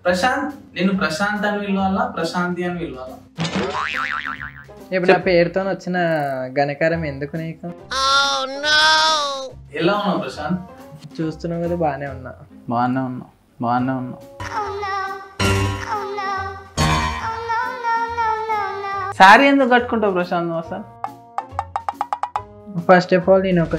ప్రశాంత్ నేను ప్రశాంత్ అని పిలవాలా ప్రశాంతి అని పిలవాలా ఇప్పుడు నా పేరుతో వచ్చిన ఘనకారం ఎందుకు నీకు ఎలా ఉన్నావు ప్రశాంత్ చూస్తున్నావు కదా బాగానే ఉన్నా బాగానే ఉన్నావు బాగానే ఉన్నావు శారీ ఎందుకు కట్టుకుంటావు ప్రశాంత్ నువ్వు అసలు ఫస్ట్ ఆఫ్ ఆల్ నేను ఒక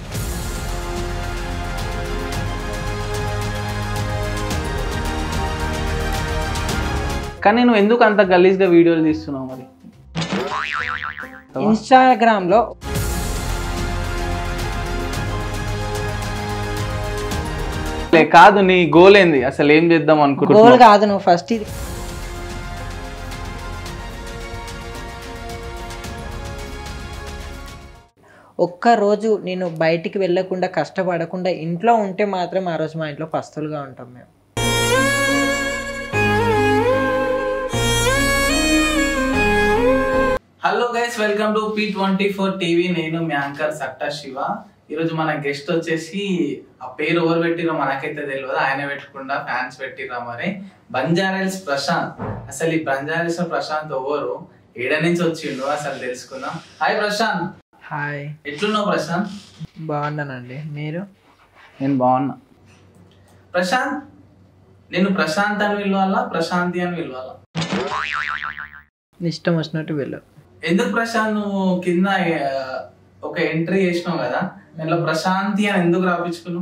కానీ నువ్వు ఎందుకు అంత గలీజ్గా వీడియోలు తీస్తున్నావు మరి ఇన్స్టాగ్రామ్ లో లే, కాదు నీ గోల్ ఏంది అసలు ఏం చేద్దాం గోల్ అనుకుంటున్నావు కాదు నువ్వు ఫస్ట్ ఇది ఒక్క రోజు నేను బయటికి వెళ్ళకుండా కష్టపడకుండా ఇంట్లో ఉంటే మాత్రం ఆ రోజు మా ఇంట్లో పస్తులుగా ఉంటాం మేము hello guys welcome to P twenty four TV నేను మీ యాంకర్ సట్టా శివ ఈరోజు మన గెస్ట్ వచ్చేసి ఆ పేరు ఎవరు పెట్టిరో మనకైతే తెలియదు ఆయన పెట్టకుండా ఫ్యాన్స్ పెట్టిరా మరి బంజారాయిల్స్ ప్రశాంత్ అసలు ఈ బంజారాయిల్స్ ప్రశాంత్ ఎవరు ఏడ నుంచి వచ్చిండు అసలు తెలుసుకుందాం హాయ్ ప్రశాంత్ హాయ్ ఎట్లున్నావు ప్రశాంత్ బాగున్నానండి మీరు నేను బాగున్నా ప్రశాంత్ నేను ప్రశాంత్ అని పిలవాలా ప్రశాంతి అని పిలవాలా ఇష్టం వచ్చినట్టు వెళ్ళు ఎందుకు ప్రశాంత్ నువ్వు కింద ఆ, ఒక ఎంట్రీ చేసినావు కదా దాంట్లో ప్రశాంతి అని ఎందుకు రాపించుకున్నావు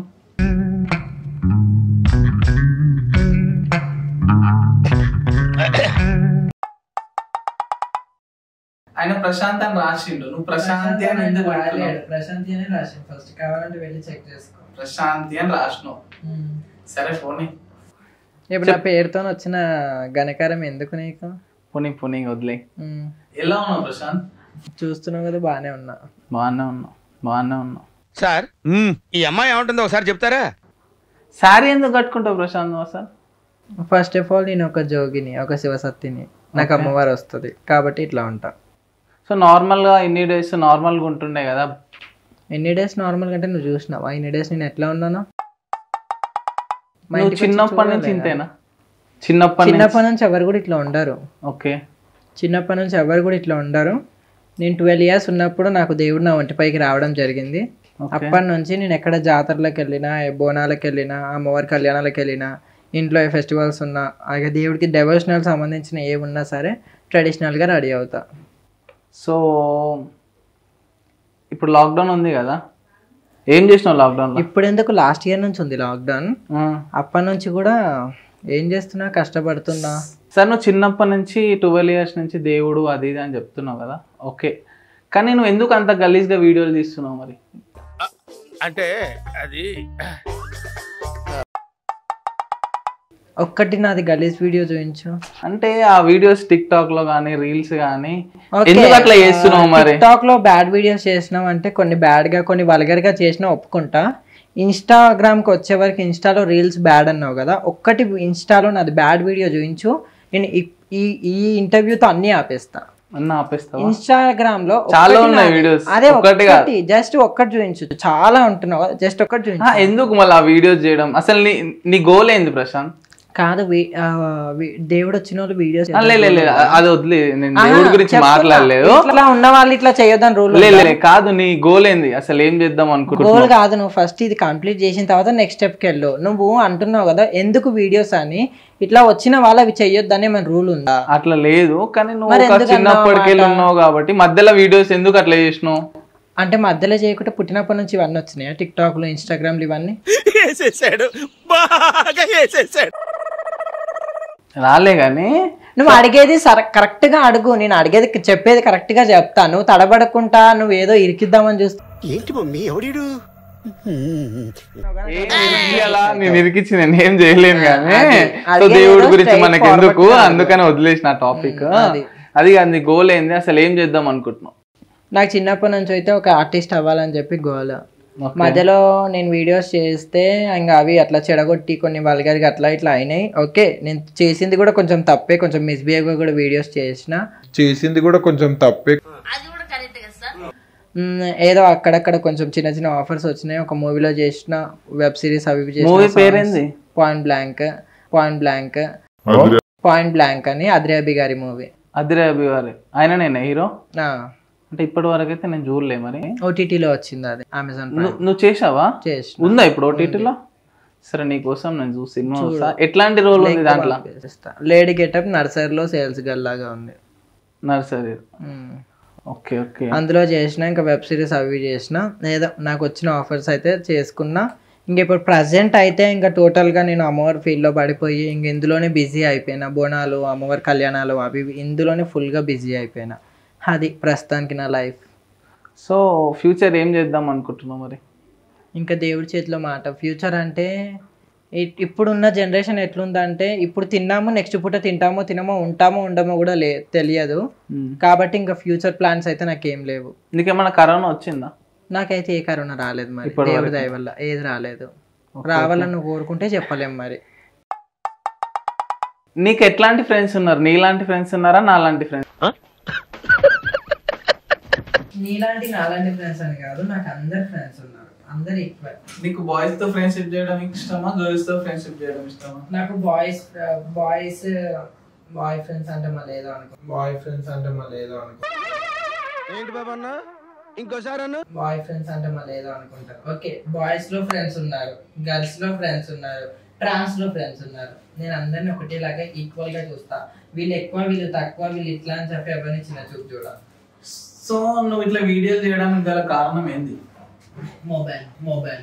ఆయన ప్రశాంత్ అని రాసిండు నువ్వు ప్రశాంతి అని ఎందుకు పెట్టుకున్నావు ప్రశాంతి అని రాసి ఫస్ట్ కావాలంటే వెళ్ళి చెక్ చేసుకో ప్రశాంతి అని రాసినావు సరే ఫోన్ ఇప్పుడు నా పేరుతో వచ్చిన ఘనకారం ఎందుకు నీకు పుని పుని వదిలే మ్మ్. ఎలా ఉన్నావు ప్రశాంత్ చూస్తున్నావు కదా బాగానే ఉన్నా బాగానే ఉన్నావు బాగానే ఉన్నావు సార్ ఈ అమ్మాయి ఏమంటుందో ఒకసారి చెప్తారా శారీ ఎందుకు కట్టుకుంటావు ప్రశాంత్ నువ్వు అసలు ఫస్ట్ ఆఫ్ ఆల్ నేను ఒక జోగిని ఒక శివసత్తిని నాకు అమ్మవారు వస్తుంది కాబట్టి ఇట్లా ఉంటా సో నార్మల్గా ఇన్ని డేస్ నార్మల్గా ఉంటుండే కదా ఎన్ని డేస్ నార్మల్ అంటే నువ్వు చూసినావా ఇన్ని డేస్ నేను ఎట్లా ఉన్నాను మా నువ్వు ఇంటికి వచ్చి చిన్నప్పటి నుంచి చూడలేదా? ఇంతేనా చిన్నప్పటి నుంచి చిన్నప్పటి నుంచి ఎవరు కూడా ఇట్లా ఉండరు ఓకే చిన్నప్పటి నుంచి ఎవరు కూడా ఇట్లా ఉండరు నేను ట్వెల్వ్ ఇయర్స్ ఉన్నప్పుడు నాకు దేవుడు నా ఒంటిపైకి రావడం జరిగింది ఓకే అప్పటి నుంచి నేను ఎక్కడ జాతరలకు వెళ్ళినా ఏ బోనాలకు వెళ్ళినా అమ్మవారి కళ్యాణాలకు వెళ్ళినా ఇంట్లో ఏ ఫెస్టివల్స్ ఉన్నా అలాగే దేవుడికి డెవోషనల్ సంబంధించిన ఏ ఉన్నా సరే ట్రెడిషనల్గా రెడీ అవుతా సో ఇప్పుడు లాక్డౌన్ ఉంది కదా ఏం చేసినావు లాక్డౌన్లో ఇప్పుడు ఎందుకు లాస్ట్ ఇయర్ నుంచి ఉంది లాక్డౌన్ అప్పటి నుంచి కూడా ఏం చేస్తున్నా కష్టపడుతున్నా సార్ నువ్వు చిన్నప్పటి నుంచి ట్వెల్వ్ ఇయర్స్ నుంచి దేవుడు అది ఇది అని చెప్తున్నావు కదా ఓకే కానీ నువ్వు ఎందుకు అంత గలీజ్గా వీడియోలు తీస్తున్నావు మరి అంటే అది ఒక్కటి నాది గలీజ్ వీడియో చూపించు అంటే ఆ వీడియోస్ టిక్ టాక్ లో కానీ రీల్స్ కానీ ఎందుకు అట్లా చేస్తున్నావు మరి టిక్టాక్ లో బ్యాడ్ వీడియోస్ చేసినాం అంటే కొన్ని బ్యాడ్ గా కొన్ని వల్గర్ గా చేసినా ఒప్పుకుంటా ఇన్స్టాగ్రామ్ కి వచ్చే వరకు ఇన్స్టాలో రీల్స్ బ్యాడ్ అన్నావు కదా ఒక్కటి ఇన్స్టాలో నాది బ్యాడ్ వీడియో చూపించు నేను ఈ- ఈ ఈ ఇంటర్వ్యూతో అన్ని ఆపేస్తా అన్న ఆపేస్తావా ఇన్స్టాగ్రామ్ లో చాలా ఒక్కటి ఉన్నాయి నాది. videos. అదే ఒక్కటి కాదు. ఒక్కటి జస్ట్ ఒక్కటి చూపించు చాలా ఉంటున్నావు జస్ట్ ఒక్కటి ఆ, చూపించు ఎందుకు మళ్ళీ ఆ వీడియోస్ చేయడం అసలు నీ నీ గోల్ ఏంది ప్రశాంత్ కాదు వీ- ఆ, వీ- దేవుడు వచ్చిన వాళ్ళు వీడియోస్ ఆ, లే లే, లే, అది వదిలే నేను దేవుడి గురించి మాట్లాడలేదు ఇట్లా ఉన్న వాళ్ళు ఇట్లా చేయొద్దని రూల్ లే లే, లే, కాదు నీ గోల్ ఏంది అసలు ఏం చేద్దాం గోల్ అనుకుంటున్నావు కాదు నువ్వు ఫస్ట్ ఇది కంప్లీట్ చేసిన తర్వాత నెక్స్ట్ స్టెప్కి వెళ్ళు నువ్వు అంటున్నావు కదా ఎందుకు వీడియోస్ అని ఇట్లా వచ్చిన వాళ్ళు అవి చెయ్యొద్దని మన రూల్ ఉందా అట్లా లేదు కానీ నువ్వు మరి ఒక ఎందుకు చిన్నప్పటికెళ్ళి అన్నావు ఉన్నావు కాబట్టి మధ్యలో వీడియోస్ ఎందుకు అట్లా చేసినావు అంటే మధ్యలో చేయకుండా పుట్టినప్పటి నుంచి ఇవన్నీ వచ్చినాయా టిక్ టాక్ లో ఇన్స్టాగ్రామ్ ఇవన్నీ వేసేసాడు బాగా వేసేసాడు రాలే కానీ నువ్వు అడిగేది సర కరెక్ట్ గా అడుగు నేను అడిగేది చెప్పేది కరెక్ట్ గా చెప్తా నువ్వు తడబడకుండా నువ్వు ఏదో ఇరికిద్దామని చూస్తా ఏంటి మమ్మీ ఎవడీడు ఏం ఇరికియాలా? నేను ఇరికిచ్చి నేను ఏం చేయలేను కానీ అది. సో అడిగేది దేవుడి ఏదో గురించి straight మనకి forward ఎందుకు గా అడుగు. అందుకని వదిలేసిన టాపిక్ అది. అది కాదు నీ గోల్ ఏంది అసలు ఏం చేద్దాం అనుకుంటున్నావు నాకు చిన్నప్పటి నుంచి అయితే ఒక ఆర్టిస్ట్ అవ్వాలని చెప్పి గోల్ Okay. మధ్యలో నేను వీడియోస్ చేస్తే ఇంకా అవి అట్లా చెడగొట్టి కొన్ని వల్గర్గా అట్లా ఇట్లా అయినాయి ఓకే నేను చేసింది కూడా కొంచెం తప్పే కొంచెం మిస్బిహేవ్ కూడా వీడియోస్ చేసిన చేసింది కూడా కొంచెం తప్పే మ్, ఏదో అక్కడక్కడ కొంచెం చిన్న చిన్న ఆఫర్స్ వచ్చినాయి ఒక మూవీలో చేసిన వెబ్ సిరీస్ అవి ఇవి చేసిన Movie పేరేంది? Point blank point blank point blank అని అద్రాబి గారి మూవీ అదిరే అభివారి ఆయన నేను హీరో అంటే ఇప్పటి వరకు అయితే నేను చూడలే మరి ఓటీటీలో వచ్చింది అది అమెజాన్ నువ్వు నువ్వు చేసావా చేసిన ఉందా ఇప్పుడు ఓటీటీలో సరే నీకోసం నేను చూసి సినిమా చూస్తా ఎట్లాంటి రోల్ ఉంది దాంట్లో లేడీ గెటప్ నర్సరీలో సేల్స్ గర్ల్ లాగా ఉంది నర్సరీ మ్మ్. ఓకే ఓకే అందులో చేసిన ఇంకా వెబ్ సిరీస్ అవి చేసిన ఏదో నాకు వచ్చిన ఆఫర్స్ అయితే చేసుకున్నా ఇంక ఇప్పుడు ప్రజెంట్ అయితే ఇంకా టోటల్గా నేను అమ్మవారి ఫీల్డ్లో పడిపోయి ఇంక ఇందులోనే బిజీ అయిపోయినా బోనాలు అమ్మవారి కళ్యాణాలు అవి ఇవి ఇందులోనే ఫుల్గా బిజీ అయిపోయినా అది ప్రస్తుతానికి నా లైఫ్ సో ఫ్యూచర్ ఏం చేద్దాం అనుకుంటున్నావు మరి ఇంకా దేవుడి చేతిలో మాట ఫ్యూచర్ అంటే ఇ- ఇప్పుడున్న జనరేషన్ ఎట్లుందంటే ఇప్పుడు తిన్నాము నెక్స్ట్ పూట తింటామో తినమో ఉంటామో ఉండమో కూడా లే తెలియదు మ్మ్. కాబట్టి ఇంకా ఫ్యూచర్ ప్లాన్స్ అయితే నాకేం లేవు నీకేమైనా కరోనా వచ్చిందా నాకైతే ఏ కరోనా రాలేదు మరి ఇప్పటి దేవుడి వరకు? దయ వల్ల ఏది రాలేదు రావాలని నువ్వు కోరుకుంటే చెప్పలేం మరి నీకు ఎట్లాంటి ఫ్రెండ్స్ ఉన్నారు నీలాంటి ఫ్రెండ్స్ ఉన్నారా నాలాంటి ఫ్రెండ్స్ నీలాంటి నాలాంటి ఫ్రెండ్స్ అని కాదు నాకు అందరు ఫ్రెండ్స్ ఉన్నారు అందరు ఈక్వల్ నీకు బాయ్స్ తో ఫ్రెండ్షిప్ చేయడం ఇష్టమా గర్ల్స్ తో ఫ్రెండ్షిప్ చేయడం ఇష్టమా నాకు బాయ్స్ బాయ్స్ బాయ్ ఫ్రెండ్స్ అంటే మళ్ళీ ఏదో అనుకో బాయ్ ఫ్రెండ్స్ అంటే మళ్ళీ ఏదో అనుకో ఏంటి బాబా అన్న ఇంకోసారి అన్న బాయ్ ఫ్రెండ్స్ అంటే మళ్ళీ ఏదో అనుకుంటారు ఓకే బాయ్స్ లో ఫ్రెండ్స్ ఉన్నారు గర్ల్స్ లో ఫ్రెండ్స్ ఉన్నారు ట్రాన్స్ లో ఫ్రెండ్స్ ఉన్నారు నేను అందరిని ఒకటేలాగా ఈక్వల్ గా చూస్తా వీళ్ళు ఎక్కువ వీళ్ళు తక్కువ వీళ్ళు ఇట్లా అని చెప్పి ఎవరిని చిన్న చూపు చూడ సో నువ్వు ఇట్లా వీడియోలు చేయడానికి గల కారణం ఏంది మొబైల్ మొబైల్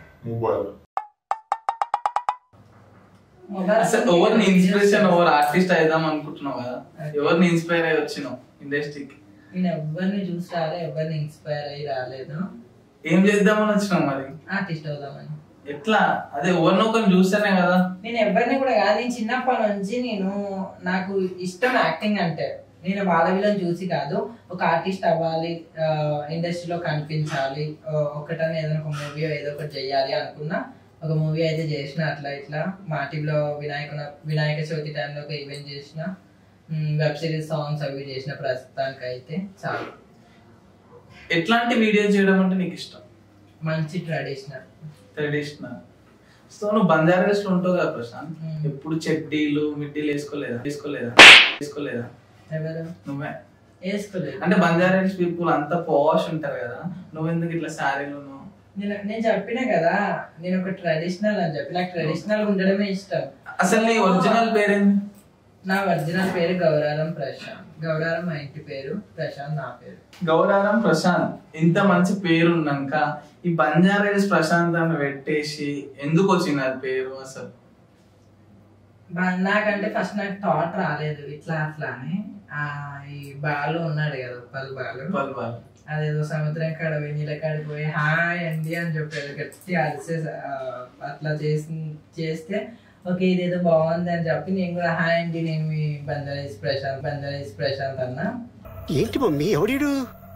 అసలు ఎవరిని ఇన్స్పిరేషన్ ఎవరు ఆర్టిస్ట్ అయిదాం అనుకుంటున్నావు కదా ఎవరిని ఇన్స్పైర్ అయ్యి వచ్చినావు ఇండస్ట్రీకి నేను ఎవరిని చూసి రాలే ఎవరిని ఇన్స్పైర్ అయ్యి రాలేదు ఏం చేద్దామని వచ్చినావు మరి ఆర్టిస్ట్ అవుదామని ఎట్లా అదే ఎవరినో ఒకరిని చూస్తేనే కదా నేను ఎవరిని కూడా కాదు నేను చిన్నప్పటి నుంచి నేను నాకు ఇష్టం యాక్టింగ్ అంటే నేను వాళ్ళ వీళ్ళని చూసి కాదు ఒక ఆర్టిస్ట్ అవ్వాలి ఇండస్ట్రీలో కనిపించాలి ఆ, ఒకటని ఏదైనా ఒక మూవీ ఏదో ఒకటి చేయాలి అనుకున్నా ఒక మూవీ అయితే చేసిన అట్లా ఇట్లా మా టీంలో వినాయక వినాయక చవితి టైంలో ఒక ఈవెంట్ చేసిన వెబ్ సిరీస్ సాంగ్స్ అవి చేసిన ప్రస్తుతానికి అయితే చాలు ఎట్లాంటి వీడియోస్ చేయడం అంటే నీకు ఇష్టం మంచి ట్రెడిషనల్ ట్రెడిషనల్ సో నువ్వు బంజారాస్ లో ఉంటావు కదా ప్రశాంత్ Hmm. ఎప్పుడు చెడ్డీలు మిడ్డీలు వేసుకోలేదా వేసుకోలేదా వేసుకోలేదా ఎవరు నువ్వే వేసుకోలేదు అంటే బంజారాస్ పీపుల్ అంతా పాష్ ఉంటారు కదా నువ్వెందుకు ఇట్లా శారీలు నేను నేను చెప్పిన కదా నేను ఒక ట్రెడిషనల్ అని చెప్పి నాకు ట్రెడిషనల్ ఉండడమే ఇష్టం అసలు నీ ఒరిజినల్ పేరేంది నా ఒరిజినల్ పేరు గౌరారం ప్రశాంత్ గౌరారం మా ఇంటి పేరు ప్రశాంత్ నా పేరు గౌరారం ప్రశాంత్ ఇంత మంచి పేరు ఉన్నాక ఈ బంజారాస్ ప్రశాంత్ అని పెట్టేసి ఎందుకు వచ్చింది అది పేరు అసలు బా- నాకంటే ఫస్ట్ నాకు థాట్ రాలేదు ఇట్లా అట్లా అని ఆ ఈ బాలు ఉన్నాడు కదా ఉప్పల్ బాలు వాళ్ళు వాళ్ళు అదేదో సముద్రం కాడ వెన్నీల కాడికి పోయి హాయ్ అండి అని చెప్పాడు గట్టి అరిసే ఆ, అట్లా చేసి చేస్తే ఓకే ఇదేదో బాగుంది అని చెప్పి నేను కూడా హాయ్ అండి నేను మీ బంజారీస్ ప్రశాంత్ బంజారీస్ ప్రశాంత్ అన్నా ఏంటి మమ్మీ ఎవడీడు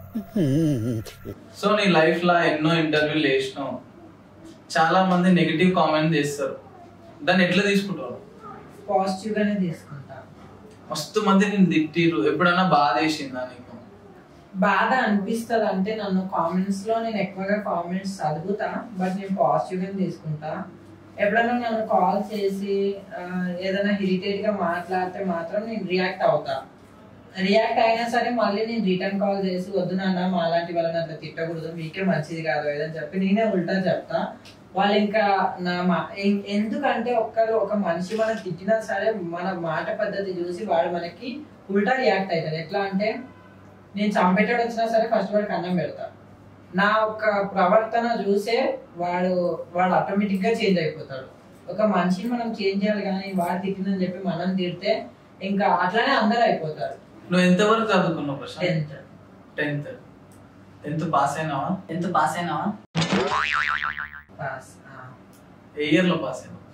సో నీ లైఫ్ లో ఎన్నో ఇంటర్వ్యూలు చేసినావు చాలా మంది నెగిటివ్ కామెంట్ చేస్తారు దాన్ని ఎట్లా తీసుకుంటావు పాజిటివ్ గానే తీసుకుంటా మస్తు మంది నేను తిట్టిరు ఎప్పుడైనా బాధ వేసిందా నీకు బాధ అనిపిస్తుంది అంటే నన్ను కామెంట్స్ లో నేను ఎక్కువగా కామెంట్స్ చదువుతా బట్ నేను పాజిటివ్ గా తీసుకుంటా ఎప్పుడైనా నన్ను కాల్ చేసి ఆ, ఏదైనా ఇరిటేట్ గా మాట్లాడితే మాత్రం నేను రియాక్ట్ అవుతా రియాక్ట్ అయినా సరే మళ్ళీ నేను రిటర్న్ కాల్ చేసి వద్దు నాన్న మా అలాంటి వాళ్ళని అట్లా తిట్టకూడదు మీకే మంచిది కాదు ఏదని చెప్పి నేనే ఉల్టా చెప్తా వాళ్ళు ఇంకా నా మా ఎం- ఎందుకంటే ఒక్కరు ఒక మనిషి మనం తిట్టినా సరే మన మాట పద్ధతి చూసి వాడు మనకి ఉల్టా రియాక్ట్ అవుతాడు ఎట్లా అంటే నేను చంపేటాడు వచ్చినా సరే ఫస్ట్ వాడికి అన్నం పెడతా నా ఒక ప్రవర్తన చూసే వాడు వాడు ఆటోమేటిక్ గా చేంజ్ అయిపోతాడు ఒక మనిషిని మనం చేంజ్ చేయాలి కానీ వాడు తిట్టిందని చెప్పి మనం తిడితే ఇంకా అట్లానే అందరూ అయిపోతారు నువ్వు ఎంతవరకు చదువుకున్నావు Prashant tenth tenth tenth pass అయినావా టెన్త్ పాస్ అయినావా పాస్ ఏ ఇయర్ లో పాస్ అయినావు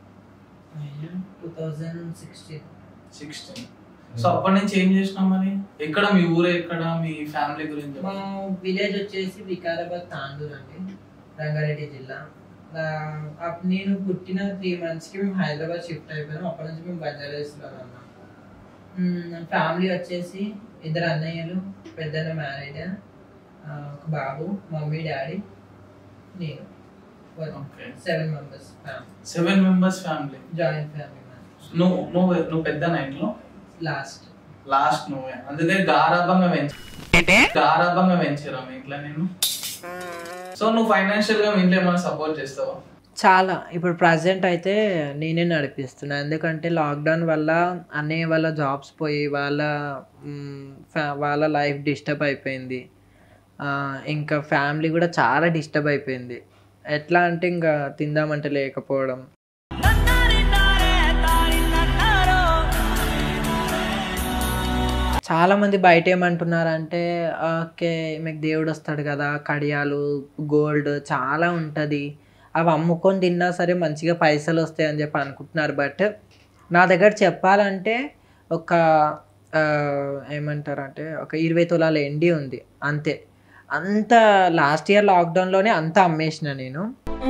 two thousand sixteen sixteen so అప్పటి నుంచి ఏం చేసినావు మరి ఎక్కడ మీ ఊరు ఎక్కడ మీ ఫ్యామిలీ గురించి మా విలేజ్ వచ్చేసి వికారాబాద్ తాండూర్ అండి రంగారెడ్డి జిల్లా ఆ, అప్- నేను పుట్టిన త్రీ మంత్స్ కి మేము హైదరాబాద్ షిఫ్ట్ అయిపోయాం అప్పటి నుంచి మేము బంజారాస్ లో ఉన్నాం ఫ్యామిలీ వచ్చేసి ఇద్దరు అన్నయ్యలు పెద్దన్న మ్యారేజ్ ఒక బాబు మమ్మీ డాడీ నేను Okay. Seven members family seven members family joint family నువ్వు నువ్వు నువ్వు పెద్ద ఇంట్లో లాస్ట్ లాస్ట్ నువ్వే అందుకే గారాభంగా పెంచు గారాభంగా పెంచారా మీ ఇంట్లో నేను సో నువ్వు ఫైనాన్షియల్ గా మీ ఇంట్లో ఏమైనా సపోర్ట్ చేస్తావా చాలా ఇప్పుడు ప్రజెంట్ అయితే నేనే నడిపిస్తున్నా ఎందుకంటే లాక్డౌన్ వల్ల అన్నయ్య వాళ్ళ జాబ్స్ పోయి వాళ్ళ మ్, ఫ్యా- వాళ్ళ లైఫ్ డిస్టర్బ్ అయిపోయింది ఆ, ఇంకా ఫ్యామిలీ కూడా చాలా డిస్టర్బ్ అయిపోయింది ఎట్లా అంటే ఇంకా తిందామంటే లేకపోవడం చాలా మంది బయట ఏమంటున్నారంటే ఓకే మీకు దేవుడు వస్తాడు కదా కడియాలు గోల్డ్ చాలా ఉంటుంది అవి అమ్ముకొని తిన్నా సరే మంచిగా పైసలు వస్తాయి అని చెప్పి అనుకుంటున్నారు బట్ నా దగ్గర చెప్పాలంటే ఒక ఆ, ఏమంటారంటే ఒక ఇరవై తులాల ఎండి ఉంది అంతే అంత లాస్ట్ ఇయర్ లాక్డౌన్లోనే అంత అమ్మేసిన నేను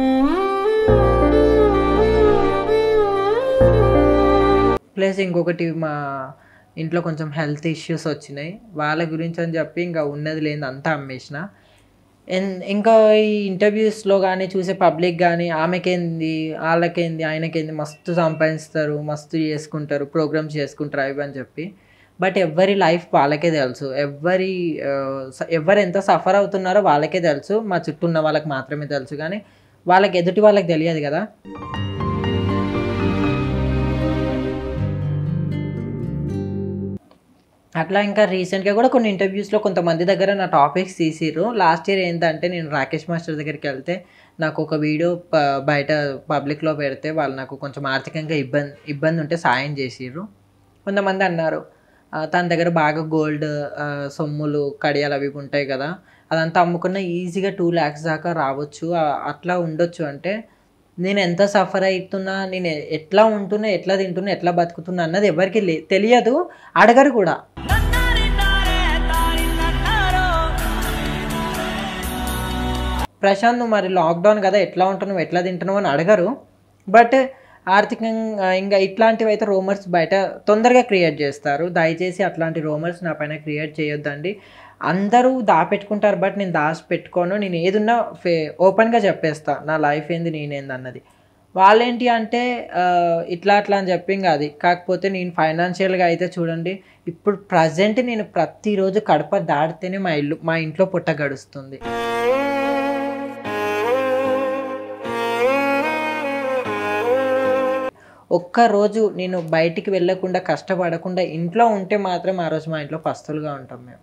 ప్లస్ ఇంకొకటి మా ఇంట్లో కొంచెం హెల్త్ ఇష్యూస్ వచ్చినాయి వాళ్ళ గురించి అని చెప్పి ఇంకా ఉన్నది లేని అంతా అమ్మేసిన ఎన్- ఇంకా ఈ ఇంటర్వ్యూస్లో కానీ చూసే పబ్లిక్ కానీ ఆమెకేంది వాళ్ళకేంది ఆయనకేంది మస్తు సంపాదిస్తారు మస్తు చేసుకుంటారు ప్రోగ్రామ్స్ చేసుకుంటారు అవి అని చెప్పి బట్ ఎవరి లైఫ్ వాళ్ళకే తెలుసు ఎవరి ఆ, స- ఎవరు ఎంత సఫర్ అవుతున్నారో వాళ్ళకే తెలుసు మా చుట్టూ ఉన్న వాళ్ళకి మాత్రమే తెలుసు కానీ వాళ్ళకి ఎదుటి వాళ్ళకి తెలియదు కదా అట్లా ఇంకా రీసెంట్గా కూడా కొన్ని ఇంటర్వ్యూస్లో కొంతమంది దగ్గర నా టాపిక్స్ తీసిర్రు లాస్ట్ ఇయర్ ఏంటంటే నేను రాకేష్ మాస్టర్ దగ్గరికి వెళ్తే నాకు ఒక వీడియో ప- బయట పబ్లిక్లో పెడితే వాళ్ళు నాకు కొంచెం ఆర్థికంగా ఇబ్బంది ఇబ్బంది ఉంటే సాయం చేసిర్రు కొంతమంది అన్నారు "ఆ, తన దగ్గర బాగా గోల్డ్ సొమ్ములు కడియాలు అవి ఇవి ఉంటాయి కదా అదంతా అమ్ముకున్న ఈజీగా టూ ల్యాక్స్ దాకా రావచ్చు ఆ, అట్లా ఉండొచ్చు అంటే నేను ఎంత సఫర్ అవుతున్నా నేను ఎ- ఎట్లా ఉంటున్నా ఎట్లా తింటున్నా ఎట్లా బతుకుతున్నా అన్నది ఎవరికి లే- తెలియదు అడగరు కూడా ప్రశాంత్ నువ్వు మరి లాక్డౌన్ కదా ఎట్లా ఉంటున్నావు ఎట్లా తింటున్నావు అని అడగరు బట్ ఆర్థికంగా ఇంకా ఇట్లాంటివి అయితే రోమర్స్ బయట తొందరగా క్రియేట్ చేస్తారు దయచేసి అట్లాంటి రోమర్స్ నా పైన క్రియేట్ చేయొద్దండి అందరూ దాపెట్టుకుంటారు బట్ నేను దాచి పెట్టుకోను నేను ఏదున్నా ఫే ఓపెన్గా చెప్పేస్తా నా లైఫ్ ఏంది నేనేంది అన్నది వాళ్ళేంటి అంటే ఆ, ఇట్లా అట్లా అని చెప్పి ఇంకా అది కాకపోతే నేను ఫైనాన్షియల్గా అయితే చూడండి ఇప్పుడు ప్రజెంట్ నేను ప్రతిరోజు కడప దాటితేనే మా ఇల్లు మా ఇంట్లో పుట్ట గడుస్తుంది ఒక్క రోజు నేను బయటికి వెళ్ళకుండా కష్టపడకుండా ఇంట్లో ఉంటే మాత్రం ఆ రోజు మా ఇంట్లో పస్తులుగా ఉంటాం మేము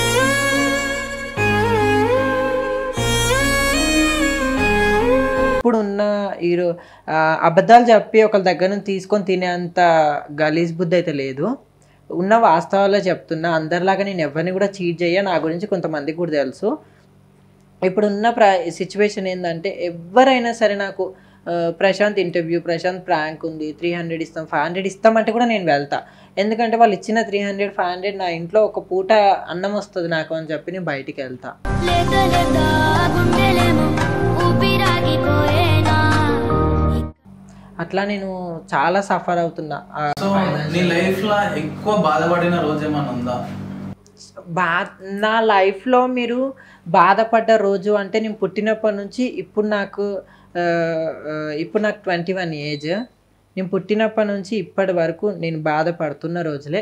ఇప్పుడున్న ఈరో ఆ, అబద్ధాలు చెప్పి ఒకరి దగ్గర నుంచి తీసుకొని తినేంత గలీజ్ బుద్ధి అయితే లేదు ఉన్న వాస్తవాలే చెప్తున్నా అందరిలాగా నేను ఎవరిని కూడా చీట్ చేయ నా గురించి కొంతమందికి కూడా తెలుసు ఇప్పుడున్న ప్ర సిచ్యువేషన్ ఏంటంటే ఎవరైనా సరే నాకు ఆ, ప్రశాంత్ ఇంటర్వ్యూ ప్రశాంత్ ప్రాంక్ ఉంది త్రీ హండ్రెడ్ ఇస్తాం ఫైవ్ హండ్రెడ్ ఇస్తామంటే కూడా నేను వెళ్తా ఎందుకంటే వాళ్ళు ఇచ్చిన త్రీ హండ్రెడ్ ఫైవ్ హండ్రెడ్ నా ఇంట్లో ఒక పూట అన్నం వస్తుంది నాకు అని చెప్పి నేను బయటికి వెళ్తా లేత లేత గుండెలేమో ఊపిరాగిపోయేనా అట్లా నేను చాలా సఫర్ అవుతున్నా ఆ, సో నీ లైఫ్ లో ఎక్కువ బాధపడిన రోజు ఏమైనా ఉందా బా నా లైఫ్లో మీరు బాధపడ్డ రోజు అంటే నేను పుట్టినప్పటి నుంచి ఇప్పుడు నాకు ఆ, ఆ, ఇప్పుడు నాకు ట్వంటీ వన్ ఏజ్ నేను పుట్టినప్పటి నుంచి ఇప్పటి వరకు నేను బాధపడుతున్న రోజులే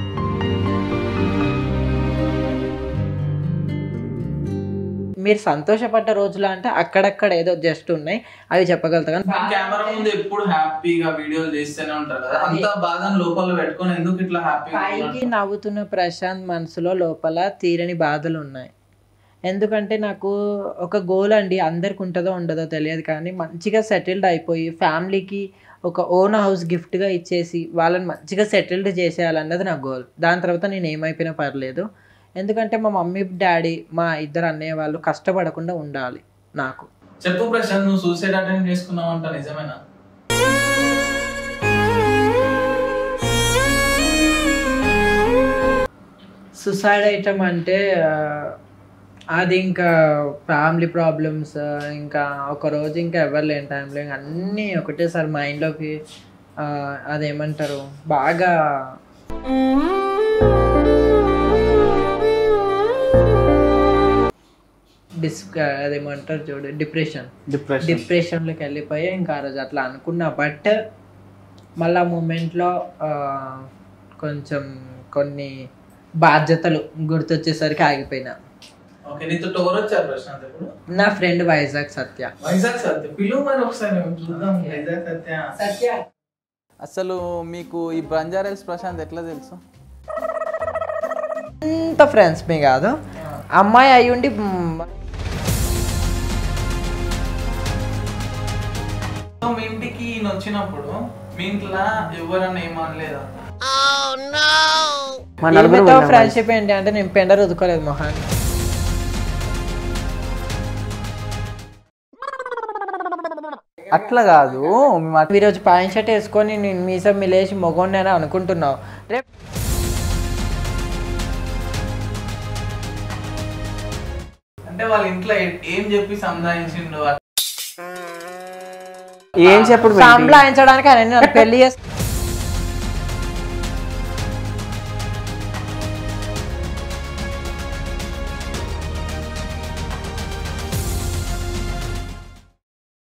మీరు సంతోషపడ్డ రోజులు అంటే అక్కడక్కడ ఏదో జస్ట్ ఉన్నాయి అవి చెప్పగలుగుతా కానీ కెమెరా ముందు ఎప్పుడు హ్యాపీగా వీడియోలు చేస్తూనే ఉంటారు కదా అంత బాధను లోపల పెట్టుకొని ఎందుకు ఇట్లా హ్యాపీగా పైకి నవ్వుతున్న ప్రశాంత్ మనసులో లోపల తీరని బాధలు ఉన్నాయి ఎందుకంటే నాకు ఒక గోల్ అండి అందరికి ఉంటుందో ఉండదో తెలియదు కానీ మంచిగా సెటిల్డ్ అయిపోయి ఫ్యామిలీకి ఒక ఓన్ హౌస్ గిఫ్ట్గా ఇచ్చేసి వాళ్ళని మంచిగా సెటిల్డ్ చేసేయాలన్నది నా గోల్ దాని తర్వాత నేను ఏమైపోయినా పర్లేదు ఎందుకంటే మా మమ్మీ డాడీ మా ఇద్దరు అన్నయ్య వాళ్ళు కష్టపడకుండా ఉండాలి నాకు చెప్పు ప్రశాంత్ నువ్వు సూసైడ్ అటెంప్ట్ చేసుకున్నావు అంట నిజమేనా సుసైడ్ ఐటమ్ అంటే ఆ, అది ఇంకా ఫ్యామిలీ ప్రాబ్లమ్స్ ఇంకా ఒక రోజు ఇంకా ఎవరు లేని టైంలో ఇంకా అన్నీ ఒకటేసారి మైండ్లోకి ఆ, అదేమంటారు బాగా డిస్ అదేమంటారు చూడు డిప్రెషన్ డిప్రెషన్ డిప్రెషన్లోకి వెళ్ళిపోయి ఇంకా ఆ రోజు అట్లా అనుకున్నా బట్ మళ్ళీ ఆ మూమెంట్లో కొంచెం కొన్ని బాధ్యతలు గుర్తొచ్చేసరికి ఆగిపోయినా ఓకే నీతో ఎవరు వచ్చారు ప్రశాంత్ ఇప్పుడు నా ఫ్రెండ్ వైజాగ్ సత్య వైజాగ్ సత్య పిలువు మరి ఒకసారి చూద్దాం వైజాగ్ సత్య సత్య అసలు మీకు ఈ బంజారాల్స్ ప్రశాంత్ ఎట్లా తెలుసు అంత ఫ్రెండ్స్ మీ కాదు అమ్మాయి అయి ఉండి మ్, సో మీ ఇంటికి ఈయన వచ్చినప్పుడు మీ ఇంట్లో ఎవరన్నా ఏమనలేదా మా నలుగురు ఈమెతో వెళ్ళాం ఫ్రెండ్షిప్ ఏంటి అంటే నేను పెండ రుద్దుకోలేదు మొహాన్ని అట్లా కాదు మేము అట్- ఈరోజు పాయింట్ షర్ట్ వేసుకొని నేను మీసం మిలేసి మొగోండి అని అనుకుంటున్నావు రేపు అంటే వాళ్ళ ఇంట్లో ఏ- ఏం చెప్పి సంధానించిండు ఏం చెప్పుడు పెట్టి? సంబలాయించడానికి ఆయన నన్ను పెళ్లి చేసి